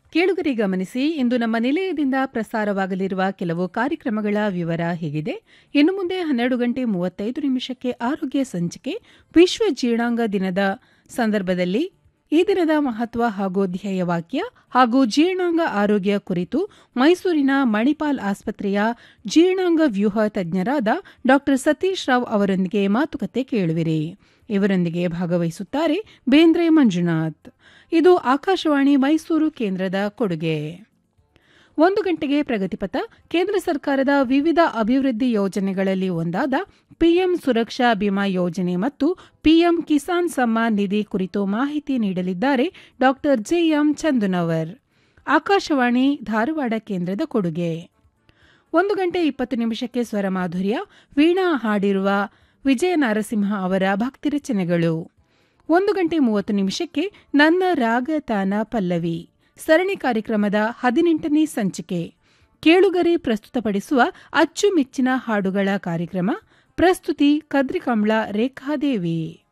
ಕೇಳುಗರಿ ಗಮನಿಸಿ ಇಂದು ನಮ್ಮ ನಿಲಯದಿಂದ ಪ್ರಸಾರವಾಗಲಿರುವ ಕೆಲವು ಕಾರ್ಯಕ್ರಮಗಳ ವಿವರ ಹೀಗಿದೆ ಇನ್ನು ಮುಂದೆ ಹನ್ನೆರಡು ಗಂಟೆ ಮೂವತ್ತೈದು ನಿಮಿಷಕ್ಕೆ ಆರೋಗ್ಯ ಸಂಚಿಕೆ ವಿಶ್ವ ಜೀರ್ಣಾಂಗ ದಿನದ ಸಂದರ್ಭದಲ್ಲಿ ಈ ದಿನದ ಮಹತ್ವ ಹಾಗೂ ಧ್ಯೇಯವಾಕ್ಯ ಹಾಗೂ ಜೀರ್ಣಾಂಗ ಆರೋಗ್ಯ ಕುರಿತು ಮೈಸೂರಿನ ಮಣಿಪಾಲ್ ಆಸ್ಪತ್ರೆಯ ಜೀರ್ಣಾಂಗ ವ್ಯೂಹ ತಜ್ಞರಾದ ಡಾ ಸತೀಶ್ ರಾವ್ ಅವರೊಂದಿಗೆ ಮಾತುಕತೆ ಕೇಳುವಿರಿ ಇವರೊಂದಿಗೆ ಭಾಗವಹಿಸುತ್ತಾರೆ ಬೇಂದ್ರೆ ಮಂಜುನಾಥ್ ಇದು ಆಕಾಶವಾಣಿ ಮೈಸೂರು ಕೇಂದ್ರದ ಕೊಡುಗೆ ಒಂದು ಗಂಟೆಗೆ ಪ್ರಗತಿಪಥ ಕೇಂದ್ರ ಸರ್ಕಾರದ ವಿವಿಧ ಅಭಿವೃದ್ಧಿ ಯೋಜನೆಗಳಲ್ಲಿ ಒಂದಾದ ಪಿಎಂ ಸುರಕ್ಷಾ ಬಿಮಾ ಯೋಜನೆ ಮತ್ತು ಪಿಎಂ ಕಿಸಾನ್ ಸಮ್ಮಾನ್ ನಿಧಿ ಕುರಿತು ಮಾಹಿತಿ ನೀಡಲಿದ್ದಾರೆ ಡಾ ಜೆಎಂ ಚಂದುನವರ್ ಆಕಾಶವಾಣಿ ಧಾರವಾಡ ಕೇಂದ್ರದ ಕೊಡುಗೆ ಒಂದು ಗಂಟೆ ಇಪ್ಪತ್ತು ನಿಮಿಷಕ್ಕೆ ಸ್ವರಮಾಧುರ್ಯ ವೀಣಾ ಹಾಡಿರುವ ವಿಜಯ ನರಸಿಂಹ ಅವರ ಭಕ್ತಿ ರಚನೆಗಳು ಒಂದು ಗಂಟೆ ಮೂವತ್ತು ನಿಮಿಷಕ್ಕೆ ನನ್ನ ರಾಗತಾನ ಪಲ್ಲವಿ ಸರಣಿ ಕಾರ್ಯಕ್ರಮದ ಹದಿನೆಂಟನೇ ಸಂಚಿಕೆ ಕೇಳುಗರೆ ಪ್ರಸ್ತುತಪಡಿಸುವ ಅಚ್ಚುಮೆಚ್ಚಿನ ಹಾಡುಗಳ ಕಾರ್ಯಕ್ರಮ ಪ್ರಸ್ತುತಿ ಕದ್ರಿಕಂಬ್ಳ ರೇಖಾದೇವಿ